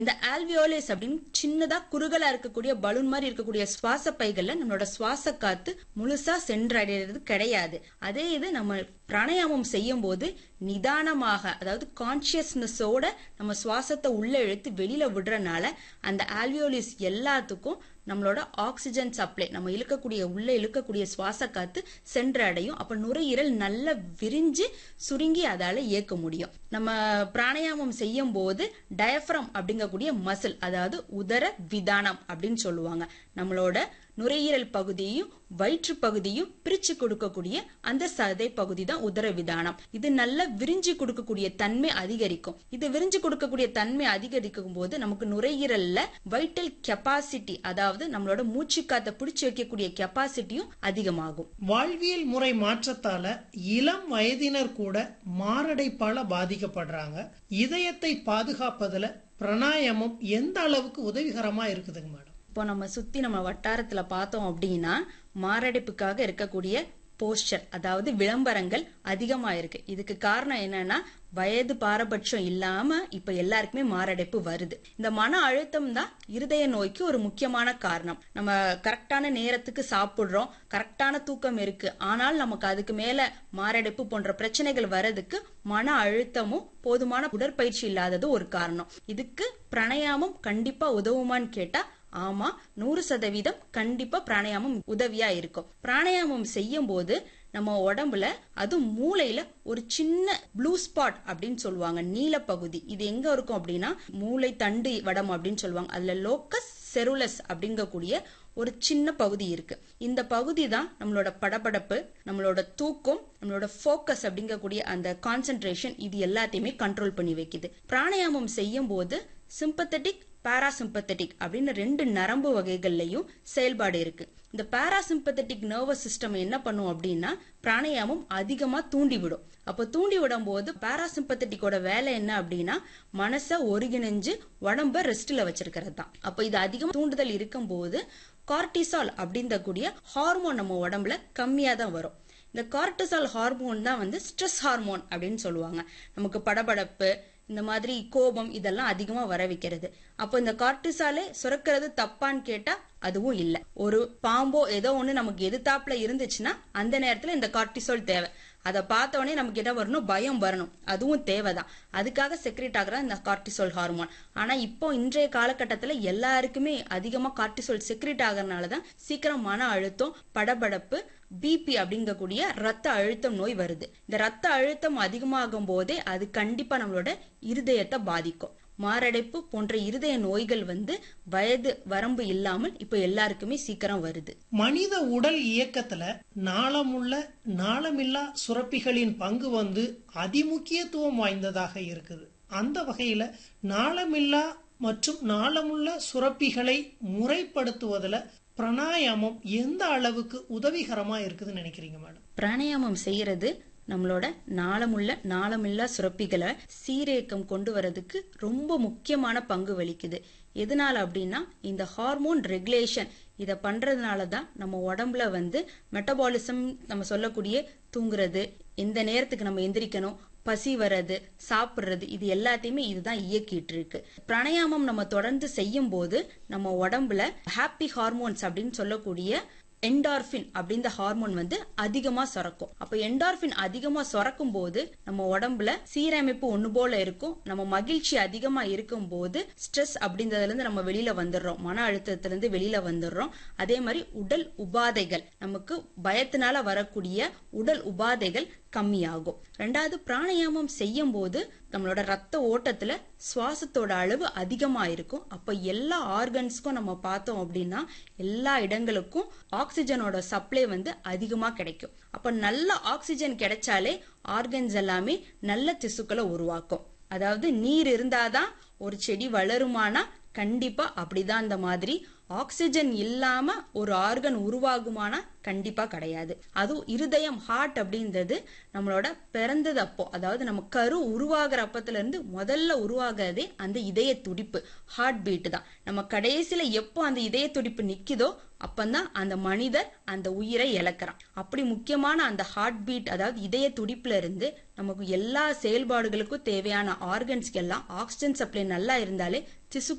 இந்த ஆல்வியோலிஸ் அப்படின்னு சின்னதா குறுகலா இருக்கக்கூடிய பலூன் மாதிரி இருக்கக்கூடிய சுவாச பைகள்ல நம்மளோட சுவாச காத்து முழுசா சென்றடைறது கிடையாது அதே இது நம்ம பிராணாயாமம் செய்யும் போது நிதானமாக அதாவது கான்சியஸ்னஸோட நம்ம சுவாசத்தை உள்ள இழுத்து வெளியில விடுறனால அந்த ஆல்வியோலிஸ் எல்லாத்துக்கும் நம்மளோட ஆக்சிஜன் சப்ளை நம்ம இழுக்கக்கூடிய உள்ள இழுக்கக்கூடிய சுவாச காத்து சென்று அடையும் அப்ப நுரையீரல் நல்லா விரிஞ்சு சுருங்கி அதால இயக்க முடியும் நம்ம பிராணாயாமம் செய்யும் போது டயஃப்ரம் அப்படிங்கக்கூடிய மசில் அதாவது உதர விதானம் அப்படின்னு சொல்லுவாங்க நம்மளோட நுரையீரல் பகுதியையும் வயிற்று பகுதியும் பிரிச்சு கொடுக்கக்கூடிய அந்த சதை பகுதி தான் உதர விதானம் இது நல்லா விரிஞ்சு கொடுக்கக்கூடிய தன்மை அதிகரிக்கும் இது விரிஞ்சு கொடுக்கக்கூடிய தன்மை அதிகரிக்கும் போது நமக்கு நுரையீரல்ல வைட்டல் கெப்பாசிட்டி அதாவது நம்மளோட மூச்சு காத்தை பிடிச்சு வைக்கக்கூடிய கெப்பாசிட்டியும் அதிகமாகும் வாழ்வியல் முறை மாற்றத்தால இளம் வயதினர் கூட மாரடைப்பால பாதிக்கப்படுறாங்க இதயத்தை பாதுகாப்பதுல பிராணாயாமம் எந்த அளவுக்கு உதவிகரமா இருக்குதுங்க மேடம் இப்போ நம்ம சுத்தி நம்ம வட்டாரத்துல பார்த்தோம் அப்படின்னா மாரடைப்புக்காக இருக்கக்கூடிய போஸ்டர் அதாவது விளம்பரங்கள் அதிகமா இருக்கு இதுக்கு காரணம் என்னன்னா வயது பாரபட்சம் இல்லாம இப்ப எல்லாருக்குமே மாரடைப்பு வருது இந்த மன அழுத்தம் தான் இருதய நோய்க்கு ஒரு முக்கியமான காரணம் நம்ம கரெக்டான நேரத்துக்கு சாப்பிடுறோம் கரெக்டான தூக்கம் இருக்கு ஆனால் நமக்கு அதுக்கு மேல மாரடைப்பு போன்ற பிரச்சனைகள் வர்றதுக்கு மன அழுத்தமும் போதுமான உடற்பயிற்சி இல்லாதது ஒரு காரணம் இதுக்கு பிராணாயாமம் கண்டிப்பா உதவுமான்னு கேட்டா ஆமா நூறு சதவீதம் கண்டிப்பா பிராணாயாமம் உதவியா இருக்கும் பிராணாயாமம் செய்யும் போது நம்ம உடம்புல அது மூளையில ஒரு சின்ன ப்ளூ ஸ்பாட் அப்படின்னு சொல்லுவாங்க நீல பகுதி இது எங்க இருக்கும் அப்படின்னா மூளை தண்டு வடம் அப்படின்னு சொல்லுவாங்க அதுல லோக்கஸ் செருலஸ் அப்படிங்கக்கூடிய ஒரு சின்ன பகுதி இருக்கு இந்த பகுதி தான் நம்மளோட படபடப்பு நம்மளோட தூக்கம் நம்மளோட ஃபோக்கஸ் அப்படிங்கக்கூடிய அந்த கான்சென்ட்ரேஷன் இது எல்லாத்தையுமே கண்ட்ரோல் பண்ணி வைக்குது பிராணாயாமம் செய்யும் போது சிம்பத்தட்டிக் பாராசிம்பத்தட்டிக் அப்படின்னு ரெண்டு நரம்பு வகைகள்லயும் செயல்பாடு இருக்கு இந்த பாராசிம்பத்தட்டிக் நர்வஸ் சிஸ்டம் என்ன பண்ணும் அப்படின்னா பிராணாயாமம் அதிகமா தூண்டி விடும் அப்போ தூண்டி விடும் போது பாராசிம்பத்தட்டிக்கோட வேலை என்ன அப்படின்னா மனசை ஒருங்கிணைஞ்சு உடம்ப ரெஸ்ட்ல வச்சிருக்கிறது தான் அப்போ இது அதிகம் தூண்டுதல் இருக்கும் போது கார்டிசால் அப்படின்றக்கூடிய ஹார்மோன் நம்ம உடம்புல கம்மியா தான் வரும் இந்த கார்டிசால் ஹார்மோன் தான் வந்து ஸ்ட்ரெஸ் ஹார்மோன் அப்படின்னு சொல்லுவாங்க நமக்கு படபடப்பு இந்த மாதிரி கோபம் இதெல்லாம் அதிகமா வர வைக்கிறது அப்போ இந்த கார்டிசாலே சுரக்கிறது தப்பான்னு கேட்டா அதுவும் இல்ல ஒரு பாம்போ ஏதோ ஒண்ணு நமக்கு எதிர்த்தாப்புல இருந்துச்சுன்னா அந்த நேரத்துல இந்த கார்டிசோல் தேவை அதை பார்த்த உடனே நமக்கு என்ன வரணும் பயம் வரணும் அதுவும் தேவைதான் அதுக்காக செக்ரேட் ஆகிற இந்த கார்டிசோல் ஹார்மோன் ஆனா இப்போ இன்றைய காலகட்டத்துல எல்லாருக்குமே அதிகமா கார்டிசோல் செக்ரேட் ஆகிறதுனால தான் சீக்கிரம் மன அழுத்தம் படபடப்பு பிபி அப்படிங்கக்கூடிய ரத்த அழுத்தம் நோய் வருது இந்த ரத்த அழுத்தம் அதிகமாகும் போதே அது கண்டிப்பா நம்மளோட இருதயத்தை பாதிக்கும் மாரடைப்பு போன்ற இருதய நோய்கள் வந்து வயது வரம்பு இல்லாமல் இப்ப எல்லாருக்குமே சீக்கிரம் வருது மனித உடல் இயக்கத்துல நாளமுள்ள நாளமில்லா சுரப்பிகளின் பங்கு வந்து அதிமுக்கியத்துவம் வாய்ந்ததாக இருக்குது அந்த வகையில நாளமில்லா மற்றும் நாளமுள்ள சுரப்பிகளை முறைப்படுத்துவதுல பிராணாயாமம் எந்த அளவுக்கு உதவிகரமா இருக்குதுன்னு நினைக்கிறீங்க மேடம் பிராணாயாமம் செய்யறது நம்மளோட நாளமுள்ள நாளமில்லா சுரப்பிகளை சீரேக்கம் கொண்டு வரதுக்கு ரொம்ப முக்கியமான பங்கு வகிக்குது எதனால அப்படின்னா இந்த ஹார்மோன் ரெகுலேஷன் இதை பண்றதுனால தான் நம்ம உடம்புல வந்து மெட்டபாலிசம் நம்ம சொல்லக்கூடிய தூங்குறது எந்த நேரத்துக்கு நம்ம எந்திரிக்கணும் பசி வர்றது சாப்பிடுறது இது எல்லாத்தையுமே இதுதான் இயக்கிட்டு இருக்கு பிராணாயாமம் நம்ம தொடர்ந்து செய்யும் போது நம்ம உடம்புல ஹாப்பி ஹார்மோன்ஸ் அப்படின்னு சொல்லக்கூடிய என்டார்பின் அப்படின்ற ஹார்மோன் வந்து அதிகமா சுரக்கும் அப்ப என்டார்பின் அதிகமா சுரக்கும் போது நம்ம உடம்புல சீரமைப்பு ஒண்ணு போல இருக்கும் நம்ம மகிழ்ச்சி அதிகமா இருக்கும் போது ஸ்ட்ரெஸ் அப்படின்றதுல இருந்து நம்ம வெளியில வந்துடுறோம் மன அழுத்தத்துல இருந்து வெளியில வந்துடுறோம் அதே மாதிரி உடல் உபாதைகள் நமக்கு பயத்தினால வரக்கூடிய உடல் உபாதைகள் கம்மியாகும் ரெண்டாவது பிராணாயாமம் செய்யும் போது நம்மளோட ரத்த ஓட்டத்துல சுவாசத்தோட அளவு அதிகமா இருக்கும் அப்ப எல்லா ஆர்கன்ஸ்க்கும் நம்ம பார்த்தோம் அப்படின்னா எல்லா இடங்களுக்கும் ஆக்சிஜனோட சப்ளை வந்து அதிகமா கிடைக்கும் அப்ப நல்ல ஆக்சிஜன் கிடைச்சாலே ஆர்கன்ஸ் எல்லாமே நல்ல திசுக்களை உருவாக்கும் அதாவது நீர் இருந்தாதான் ஒரு செடி வளருமானா கண்டிப்பா அப்படிதான் இந்த மாதிரி ஆக்சிஜன் இல்லாம ஒரு ஆர்கன் உருவாகுமானா கண்டிப்பா கிடையாது அதுவும் இருதயம் ஹார்ட் அப்படின்றது நம்மளோட பிறந்தது அப்போ அதாவது நம்ம கரு உருவாகிற அப்பத்துல இருந்து முதல்ல உருவாகிறதே அந்த இதய துடிப்பு ஹார்ட் பீட் தான் நம்ம கடைசியில எப்போ அந்த இதய துடிப்பு நிக்குதோ அப்பந்தான் அந்த மனிதர் அந்த உயிரை இழக்கிறான் அப்படி முக்கியமான அந்த ஹார்ட் பீட் அதாவது இதய துடிப்புல இருந்து நமக்கு எல்லா செயல்பாடுகளுக்கும் தேவையான ஆர்கன்ஸ்க்கு எல்லாம் ஆக்சிஜன் சப்ளை நல்லா இருந்தாலே திசு